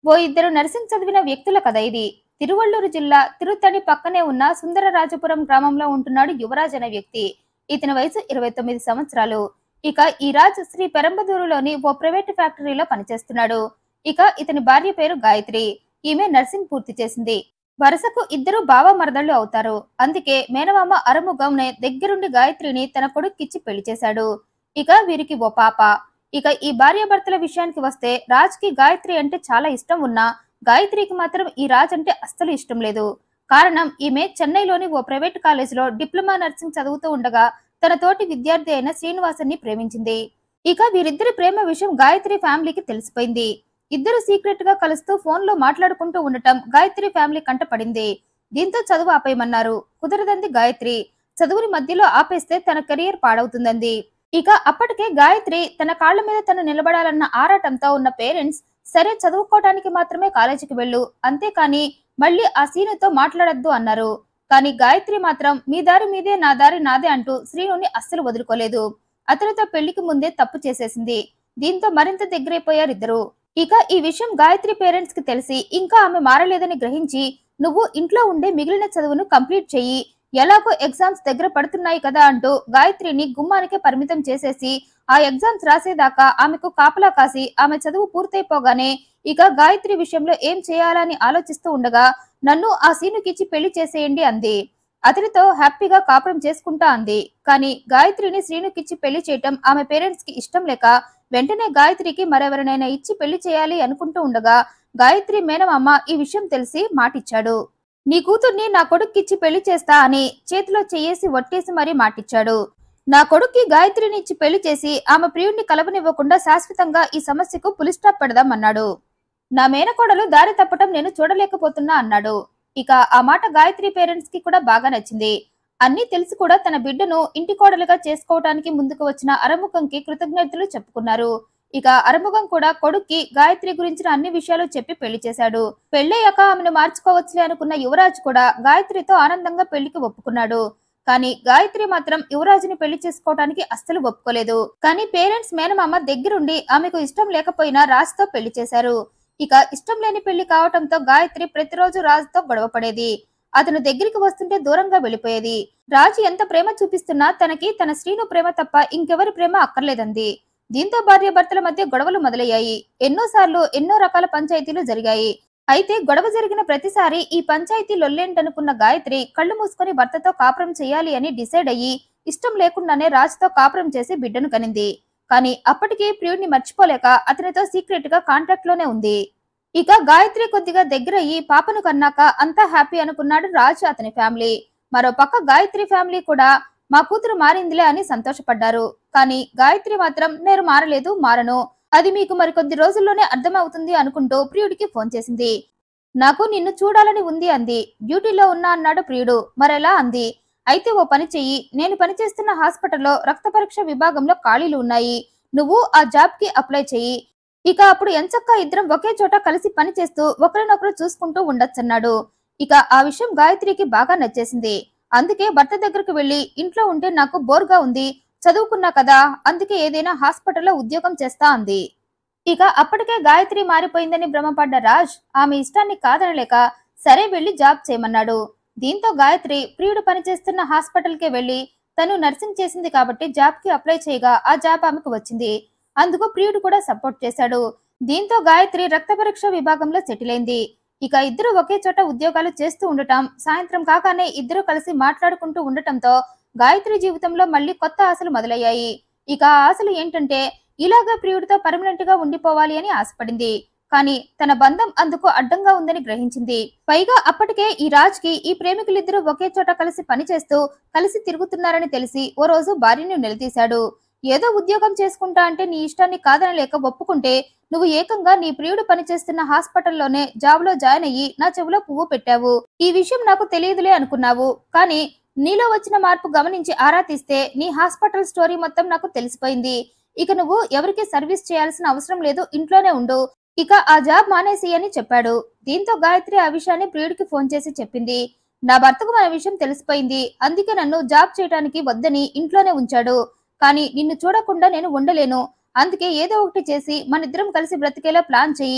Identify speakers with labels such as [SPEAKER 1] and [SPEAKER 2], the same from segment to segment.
[SPEAKER 1] ఓ ఇద్దరు నర్సింగ్ చదివిన వ్యక్తుల కథ ఇది తిరువళ్ళూరు జిల్లా తిరుత్తణి పక్కనే ఉన్న సుందరరాజపురం గ్రామంలో ఉంటున్నాడు యువరాజ్ అనే వ్యక్తి ఇతని వయసు ఇరవై తొమ్మిది సంవత్సరాలు ఇక ఈ రాజ్ శ్రీ పెరంబదూరులోని ఓ ప్రైవేట్ ఫ్యాక్టరీలో పనిచేస్తున్నాడు ఇక ఇతని భార్య పేరు గాయత్రి ఈమె నర్సింగ్ పూర్తి చేసింది వరుసకు ఇద్దరు బావ మరదళ్ళు అవుతారు అందుకే మేనమామ అరముగంనే దగ్గరుండి గాయత్రిని తన కొడుక్కిచ్చి పెళ్లి చేశాడు ఇక వీరికి ఓ పాప ఇక ఈ భార్యాభర్తల విషయానికి వస్తే రాజ్ కి గాయత్రి అంటే చాలా ఇష్టం ఉన్నా గాయత్రికి మాత్రం ఈ రాజ్ అంటే అస్సలు ఇష్టం లేదు కారణం ఈమె చెన్నైలోని ఓ ప్రైవేట్ కాలేజీలో డిప్లొమా నర్సింగ్ చదువుతూ ఉండగా తన తోటి విద్యార్థి అయిన శ్రీనివాసన్ని ప్రేమించింది ఇక వీరిద్దరి ప్రేమ విషయం గాయత్రి ఫ్యామిలీకి తెలిసిపోయింది ఇద్దరు సీక్రెట్ గా కలుస్తూ ఫోన్ లో మాట్లాడుకుంటూ ఉండటం గాయత్రి ఫ్యామిలీ కంట పడింది దీంతో చదువు ఆపేయమన్నారు కుదరదంది గాయత్రి చదువుని మధ్యలో ఆపేస్తే తన కెరియర్ పాడవుతుందంది ఇక అప్పటికే గాయత్రి తన కాళ్ల మీద తను నిలబడాలన్న ఆరాటంతో ఉన్న పేరెంట్స్ సరే చదువుకోవడానికి మాత్రమే కాలేజీకి వెళ్ళు అంతేకాని మళ్ళీ ఆ సీనుతో మాట్లాడొద్దు అన్నారు కానీ గాయత్రి మాత్రం మీ దారి మీదే నా దారి నాదే అంటూ శ్రీనుని అస్సలు వదులుకోలేదు అతనితో పెళ్లికి ముందే తప్పు చేసేసింది దీంతో మరింత దగ్గరైపోయారిద్దరు ఇక ఈ విషయం గాయత్రి పేరెంట్స్ కి తెలిసి ఇంకా ఆమె మారలేదని గ్రహించి నువ్వు ఇంట్లో ఉండే మిగిలిన చదువును కంప్లీట్ చెయ్యి ఎలాగో ఎగ్జామ్స్ దగ్గర పడుతున్నాయి కదా అంటూ గాయత్రిని గుమ్మానికే పరిమితం చేసేసి ఆ ఎగ్జామ్స్ రాసేదాకా ఆమెకు కాపలా కాసి ఆమె చదువు పూర్తయిపోగానే ఇక గాయత్రి విషయంలో ఏం చేయాలని ఆలోచిస్తూ ఉండగా నన్ను ఆ సీనుకిచ్చి పెళ్లి చేసేయండి అంది అతనితో హ్యాపీగా కాపురం చేసుకుంటా అంది కానీ గాయత్రిని శ్రీనుకిచ్చి పెళ్లి చేయటం ఆమె పేరెంట్స్ కి ఇష్టం లేక వెంటనే గాయత్రికి మరెవరినైనా ఇచ్చి పెళ్లి చేయాలి అనుకుంటూ ఉండగా గాయత్రి మేనమామ ఈ విషయం తెలిసి మాటిచ్చాడు నీ కూతుర్ని నా కొడుక్కిచ్చి పెళ్లి చేస్తా అని చేతిలో చెయ్యేసి వట్టేసి మరీ మాటిచ్చాడు నా కొడుక్కి గాయత్రిని ఇచ్చి పెళ్లి చేసి ఆమె ప్రియుణ్ణి కలవనివ్వకుండా శాశ్వతంగా ఈ సమస్యకు పులి స్టాప్ పెడదాం అన్నాడు నా మేనకోడలు దారి తప్పటం నేను చూడలేకపోతున్నా అన్నాడు ఇక ఆ మాట గాయత్రి పేరెంట్స్ కి కూడా బాగా నచ్చింది అన్నీ తెలిసి కూడా తన బిడ్డను ఇంటి కోడలుగా చేసుకోవటానికి ముందుకు వచ్చిన అరముఖంకి కృతజ్ఞతలు చెప్పుకున్నారు ఇక అరముఖం కూడా కొడుక్కి గాయత్రి గురించిన అన్ని విషయాలు చెప్పి పెళ్లి చేశాడు పెళ్ళయ్యాక ఆమెను మార్చుకోవచ్చులే అనుకున్న యువరాజ్ కూడా గాయత్రితో ఆనందంగా పెళ్లికి ఒప్పుకున్నాడు కానీ గాయత్రి మాత్రం యువరాజుని పెళ్లి చేసుకోవడానికి అస్సలు ఒప్పుకోలేదు కానీ పేరెంట్స్ మేనమామ దగ్గరుండి ఆమెకు ఇష్టం లేకపోయినా రాజ్తో పెళ్లి చేశారు ఇక ఇష్టం లేని పెళ్లి కావటంతో గాయత్రి ప్రతిరోజు రాజుతో గొడవ పడేది అతను దగ్గరికి వస్తుంటే దూరంగా వెళ్ళిపోయేది రాజు ఎంత ప్రేమ చూపిస్తున్నా తనకి తన శ్రీను ప్రేమ తప్ప ఇంకెవరి ప్రేమ అక్కర్లేదంది దీంతో భార్య భర్తల మధ్య గొడవలు మొదలయ్యాయి ఎన్నోసార్లు ఎన్నో రకాల పంచాయతీలు జరిగాయి అయితే గొడవ జరిగిన ప్రతిసారి ఈ పంచాయతీ లొల్లేంటనుకున్న గాయత్రి కళ్ళు మూసుకొని భర్తతో కాపురం చేయాలి అని డిసైడ్ అయ్యి ఇష్టం లేకుండానే రాజుతో కాపురం చేసి బిడ్డను కనింది కానీ అప్పటికే ప్రియుడిని మర్చిపోలేక అతనితో సీక్రెట్ గా కాంటాక్ట్ లోనే ఉంది ఇక గాయత్రి కొద్దిగా దగ్గరయ్యి పాపను కన్నాక అంతా హ్యాపీ అనుకున్నాడు రాజు అతని ఫ్యామిలీ మరో పక్క గాయత్రి ఫ్యామిలీ కూడా మా కూతురు మారిందిలే అని సంతోషపడ్డారు కానీ గాయత్రి మాత్రం నేను మారలేదు మారను అది మీకు మరికొద్ది రోజుల్లోనే అర్థమవుతుంది అనుకుంటూ ప్రియుడికి ఫోన్ చేసింది నాకు నిన్ను చూడాలని ఉంది అంది డ్యూటీలో ఉన్నా అన్నాడు ప్రియుడు మరెలా అంది అయితే ఓ పని చెయ్యి నేను పనిచేస్తున్న హాస్పిటల్లో రక్త పరీక్ష విభాగంలో ఖాళీలు ఉన్నాయి నువ్వు ఆ జాబ్ కి అప్లై చెయ్యి ఇక అప్పుడు ఎంచక్క ఇద్దరం ఒకే చోట కలిసి పని చేస్తూ ఒకరినొకరు చూసుకుంటూ ఉండొచ్చన్నాడు ఇక ఆ విషయం గాయత్రికి బాగా నచ్చేసింది అందుకే భర్త దగ్గరకు వెళ్లి ఇంట్లో ఉంటే నాకు బోర్గా ఉంది చదువుకున్నా కదా అందుకే ఏదైనా హాస్పిటల్లో ఉద్యోగం చేస్తా అంది ఇక అప్పటికే గాయత్రి మారిపోయిందని భ్రమపడ్డ రాజ్ ఆమె ఇష్టాన్ని కాదనలేక సరే వెళ్లి జాబ్ చేయమన్నాడు దీంతో గాయత్రి ప్రియుడు పనిచేస్తున్న హాస్పిటల్కే వెళ్లి తను నర్సింగ్ చేసింది కాబట్టి జాబ్ కి అప్లై చేయగా ఆ జాబ్ ఆమెకు వచ్చింది అందుకు ప్రియుడు కూడా సపోర్ట్ చేశాడు దీంతో గాయత్రి రక్త పరీక్ష విభాగంలో సెటిల్ అయింది ఇక ఇద్దరు ఒకే చోట ఉద్యోగాలు చేస్తూ ఉండటం సాయంత్రం కాగానే ఇద్దరు కలిసి మాట్లాడుకుంటూ ఉండటంతో గాయత్రి జీవితంలో మళ్ళీ కొత్త ఆశలు మొదలయ్యాయి ఇక ఆ ఆశలు ఏంటంటే ఇలాగా ప్రియుడితో పర్మనెంట్ గా ఉండిపోవాలి అని ఆశపడింది కానీ తన బంధం అందుకు అడ్డంగా ఉందని గ్రహించింది పైగా అప్పటికే ఈ రాజ్ కి ఈ ప్రేమికులిద్దరూ ఒకే చోట కలిసి పనిచేస్తూ కలిసి తిరుగుతున్నారని తెలిసి ఓ రోజు భార్యను నిలదీశాడు ఏదో ఉద్యోగం చేసుకుంటా అంటే నీ ఇష్టాన్ని కాదనలేక ఒప్పుకుంటే నువ్వు ఏకంగా నీ ప్రియుడు పనిచేస్తున్న హాస్పిటల్లోనే జాబ్ లో జాయిన్ అయ్యి నా చెవిలో పువ్వు పెట్టావు ఈ విషయం నాకు తెలియదులే అనుకున్నావు కానీ నీలో వచ్చిన మార్పు గమనించి ఆరా తీస్తే నీ హాస్పిటల్ స్టోరీ మొత్తం నాకు తెలిసిపోయింది ఇక నువ్వు ఎవరికి సర్వీస్ చేయాల్సిన అవసరం లేదు ఇంట్లోనే ఉండు ఇక ఆ జాబ్ మానేసి అని చెప్పాడు దీంతో గాయత్రి ఆ విషయాన్ని ప్రియుడికి ఫోన్ చేసి చెప్పింది నా భర్తకు మన విషయం తెలిసిపోయింది అందుకే నన్ను జాబ్ చేయడానికి వద్దని ఇంట్లోనే ఉంచాడు కానీ నిన్ను చూడకుండా నేను ఉండలేను అందుకే ఏదో ఒకటి చేసి మనిద్దరం కలిసి బ్రతికేలా ప్లాన్ చెయ్యి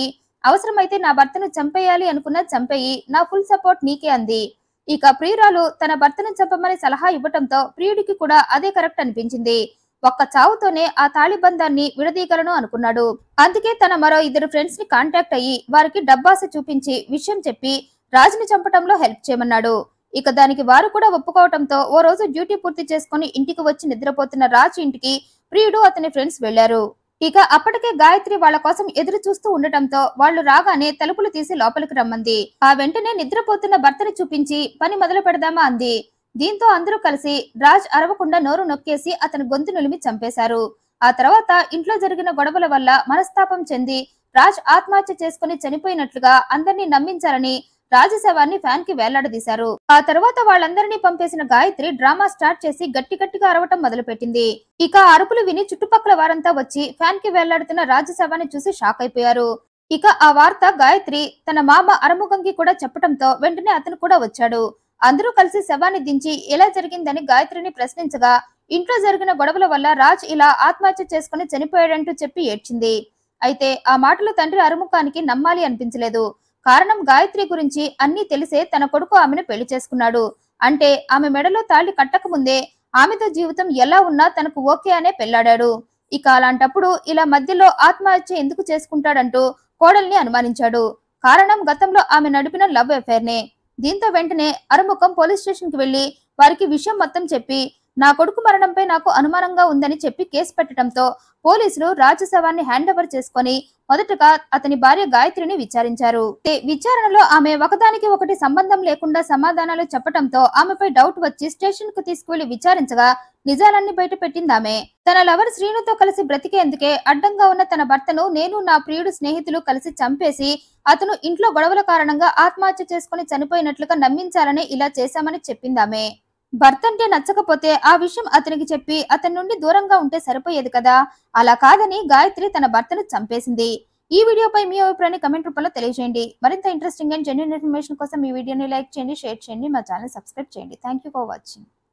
[SPEAKER 1] అవసరమైతే నా భర్తను చంపేయాలి అనుకున్న చంపేయి నా ఫుల్ సపోర్ట్ నీకే అంది ఇక ప్రియురాలు తన భర్తను చంపమని సలహా ఇవ్వటంతో ప్రియుడికి కూడా అదే కరెక్ట్ అనిపించింది ఒక్క చావుతోనే ఆ తాళిబంధాన్ని విడదీయగలను అనుకున్నాడు అందుకే తన మరో ఇద్దరు ఫ్రెండ్స్ ని కాంటాక్ట్ అయ్యి వారికి డబ్బాస చూపించి విషయం చెప్పి రాజుని చంపటంలో హెల్ప్ చేయమన్నాడు ఇక దానికి వారు కూడా ఒప్పుకోవటంతో ఓ రోజు డ్యూటీ పూర్తి చేసుకుని ఇంటికి వచ్చి నిద్రపోతున్న రాజు ఇంటికి ప్రియుడు అతని ఫ్రెండ్స్ వెళ్లారు ఇక అప్పటికే గాయత్రి వాళ్ళ కోసం ఎదురు చూస్తూ ఉండటంతో వాళ్ళు రాగానే తలుపులు తీసి లోపలికి రమ్మంది ఆ వెంటనే నిద్రపోతున్న భర్తని చూపించి పని మొదలు పెడదామా అంది దీంతో అందరూ కలిసి రాజ్ అరవకుండా నోరు నొక్కేసి అతని గొంతు నులిమి చంపేశారు ఆ తర్వాత ఇంట్లో జరిగిన గొడవల వల్ల మనస్తాపం చెంది రాజ్ ఆత్మహత్య చేసుకుని చనిపోయినట్లుగా అందరినీ నమ్మించాలని రాజు శవాన్ని ఫ్యాన్ కి వేలాడదీశారు ఆ తర్వాత వాళ్ళందరినీ పంపేసిన గాయత్రి డ్రామా స్టార్ట్ చేసి గట్టి గట్టిగా అరవటం మొదలుపెట్టింది ఇక ఆ అరుపులు విని చుట్టుపక్కల వారంతా వచ్చి ఫ్యాన్ కి వేలాడుతున్న రాజు శవాన్ని చూసి షాక్ అయిపోయారు ఇక ఆ వార్త గాయత్రి తన మామ అరముఖంకి కూడా చెప్పటంతో వెంటనే అతను కూడా వచ్చాడు అందరూ కలిసి శవాన్ని దించి ఎలా జరిగిందని గాయత్రిని ప్రశ్నించగా ఇంట్లో జరిగిన గొడవల వల్ల రాజ్ ఇలా ఆత్మహత్య చేసుకుని చనిపోయాడంటూ చెప్పి ఏడ్చింది అయితే ఆ మాటలు తండ్రి అరుముఖానికి నమ్మాలి అనిపించలేదు కారణం గాయత్రి గురించి అన్నీ తెలిసే తన కొడుకు ఆమెను పెళ్లి చేసుకున్నాడు అంటే ఆమె మెడలో తాళి కట్టక ముందే ఆమెతో జీవితం ఎలా ఉన్నా తనకు ఓకే అనే పెళ్లాడాడు ఇక అలాంటప్పుడు ఇలా మధ్యలో ఆత్మహత్య ఎందుకు చేసుకుంటాడంటూ కోడల్ని అనుమానించాడు కారణం గతంలో ఆమె నడిపిన లవ్ అఫైర్ నే దీంతో వెంటనే అరుముఖం పోలీస్ స్టేషన్ కి వెళ్లి వారికి విషయం మొత్తం చెప్పి నా కొడుకు మరణంపై నాకు అనుమానంగా ఉందని చెప్పి కేసు పెట్టడంతో పోలీసులు రాజు శవాన్ని హ్యాండ్ ఓవర్ చేసుకొని మొదటగా అతని భార్య గాయత్రిని విచారించారు ఏ విచారణలో ఆమె ఒకదానికి ఒకటి సంబంధం లేకుండా సమాధానాలు చెప్పటంతో ఆమెపై డౌట్ వచ్చి స్టేషన్ కు తీసుకువెళ్లి విచారించగా నిజాలన్నీ బయట పెట్టింది ఆమె తన లవర్ శ్రీనుతో కలిసి బ్రతికేందుకే అడ్డంగా ఉన్న తన భర్తను నేను నా ప్రియుడు స్నేహితులు కలిసి చంపేసి అతను ఇంట్లో గొడవల కారణంగా ఆత్మహత్య చేసుకుని చనిపోయినట్లుగా నమ్మించాలని ఇలా చేశామని చెప్పింది ఆమె భర్త అంటే నచ్చకపోతే ఆ విషయం అతనికి చెప్పి అతని నుండి దూరంగా ఉంటే సరిపోయేది కదా అలా కాదని గాయత్రి తన భర్తను చంపేసింది ఈ వీడియోపై మీ అభిప్రాయాన్ని కమెంట్ రూపంలో తెలియజేయండి మరింత ఇంట్రెస్టింగ్ అండ్ జెన్యున్ ఇన్ఫర్మేషన్ కోసం ఈ వీడియోని లైక్ చేయండి షేర్ చేయండి మా ఛానల్ సబ్స్క్రైబ్ చేయండి థ్యాంక్ యూ ఫర్ వాచింగ్